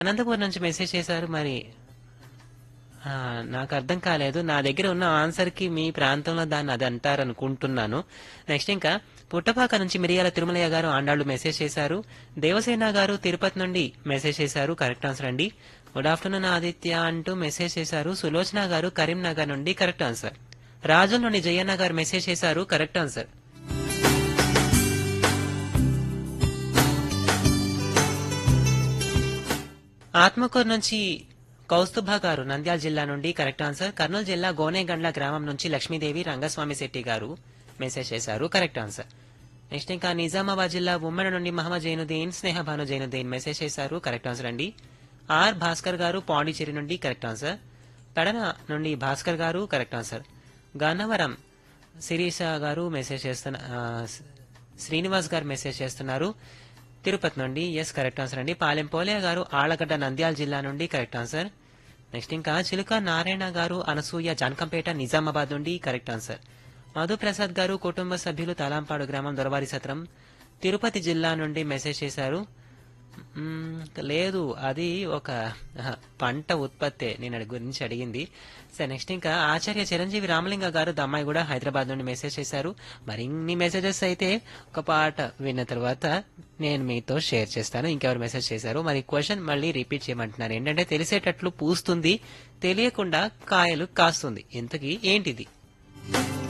అనంతపురం నుంచి మెసేజ్ చేశారు మరి ఆ, నాకు అర్థం కాలేదు నా దగ్గర ఉన్న ఆన్సర్ కి మీ ప్రాంతంలో దాన్ని అది అంటారు అనుకుంటున్నాను నెక్స్ట్ ఇంకా పుట్టపాక నుంచి మిరియాల తిరుమలయ్య గారు ఆండాళ్ళు మెసేజ్ చేశారు దేవసేన గారు తిరుపతి నుండి మెసేజ్ చేశారు కరెక్ట్ ఆన్సర్ అండి గుడ్ ఆఫ్టర్నూన్ ఆదిత్య అంటూ మెసేజ్ చేశారు సులోచన గారు కరీంనగర్ నుండి కరెక్ట్ ఆన్సర్ రాజుల నుండి జయన్న గారు మెసేజ్ చేశారు కరెక్ట్ ఆన్సర్ ఆత్మకూరు నుంచి కౌస్తుభ గారు నంద్యాల జిల్లా నుండి కరెక్ట్ ఆన్సర్ కర్నూలు జిల్లా గోనేగండ్ల గ్రామం నుంచి లక్ష్మీదేవి రంగస్వామి శెట్టి గారు మెసేజ్ చేశారు కరెక్ట్ ఆన్సర్ నెక్స్ట్ ఇంకా నిజామాబాద్ జిల్లా ఉమ్మడి నుండి మహమ్మద్ జైనుద్దీన్ స్నేహ భాను జైనుద్దీన్ మెసేజ్ చేశారు కరెక్ట్ ఆన్సర్ అండి ఆర్ భాస్కర్ గారు పాండిచేరి నుండి కరెక్ట్ ఆన్సర్ పెడన నుండి భాస్కర్ గారు కరెక్ట్ ఆన్సర్ గన్నవరం శిరీష గారు మెసేజ్ చేస్తున్న ఆ, శ్రీనివాస్ గారు మెసేజ్ చేస్తున్నారు తిరుపతి నుండి ఎస్ కరెక్ట్ ఆన్సర్ అండి పాలెం పోలే గారు ఆళ్లగడ్డ నంద్యాల జిల్లా నుండి కరెక్ట్ ఆన్సర్ నెక్స్ట్ ఇంకా చిలుక నారాయణ గారు అనసూయ జానకంపేట నిజామాబాద్ నుండి కరెక్ట్ ఆన్సర్ మధుప్రసాద్ గారు కుటుంబ సభ్యులు తలాంపాడు గ్రామం దొరవారి సత్రం తిరుపతి జిల్లా నుండి మెసేజ్ చేశారు మ్మ్, లేదు అది ఒక ఆహ, పంట ఉత్పత్తే నేను అది గురించి అడిగింది సరే నెక్స్ట్ ఇంకా ఆచార్య చిరంజీవి రామలింగ గారు దమ్మాయి కూడా హైదరాబాద్ నుండి మెసేజ్ చేశారు మరి ఇన్ని మెసేజెస్ అయితే ఒక పాట విన్న తర్వాత నేను మీతో షేర్ చేస్తాను ఇంకెవరు మెసేజ్ చేశారు మరి క్వశ్చన్ మళ్ళీ రిపీట్ చేయమంటున్నారు ఏంటంటే తెలిసేటట్లు పూస్తుంది తెలియకుండా కాయలు కాస్తుంది ఇంతకీ ఏంటిది